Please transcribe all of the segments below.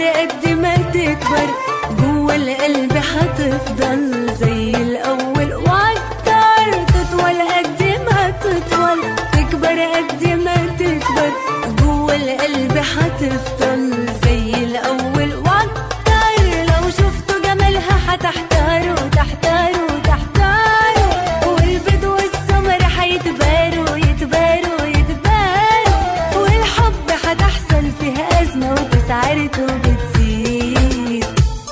قد ما تكبر جوا القلب هتفضل زي الأول وأكتر تطول قد ما تطول تكبر قد ما تكبر جوا القلب هتفضل زي الأول وأكتر لو شفتوا جمالها هتحتاروا تحتاروا تحتاروا والبيض والسمر هيتباروا يتباروا يتباروا والحب هتحصل فيها أزمة وتسعرته بتزيد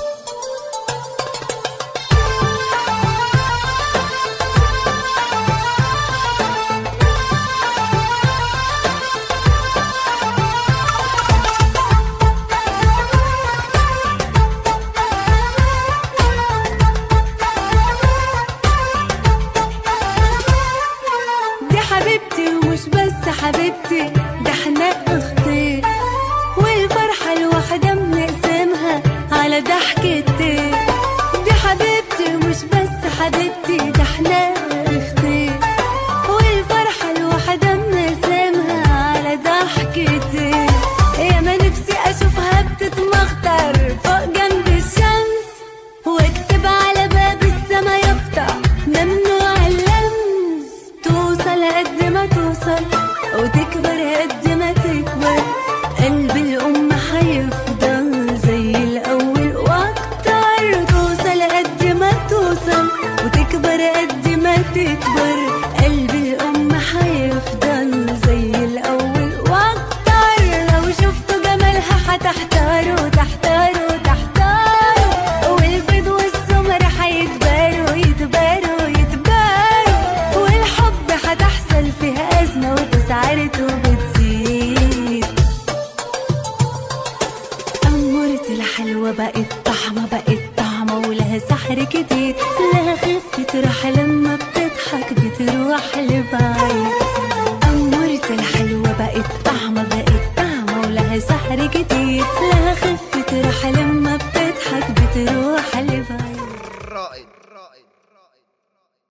دي حبيبتي ومش بس حبيبتي ده احنا اختي والفرحة الواحدة بنقسمها على ضحكتين دي حبيبتي ومش بس حبيبتي ده احنا اختي والفرحة الواحدة بنقسمها على ضحكتين يا ما نفسي اشوفها بتتمخطر فوق جنب الشمس واكتب على باب السما يفتح ممنوع اللمس توصل قد ما توصل وتكبر قد ما تكبر قلب الأم هيفضل زي الأول وأكتر توصل قد ما توصل وتكبر قد ما تكبر قلب الأم هيفضل زي الأول وأكتر لو شفتوا جمالها هتحتاروا تحتاروا تحتاروا والبيض والسمر هيتباروا يتباروا يتباروا والحب هتحصل فيها أزمة وتسعرته بتزيد أمورة الحلوة بقت طعمة بقت طعمة ولها سحر كتير لها خفة راحة لما بتضحك بتروح لبعيد أمورة الحلوة بقت طعمة بقت طعمة ولها سحر كتير لها خفة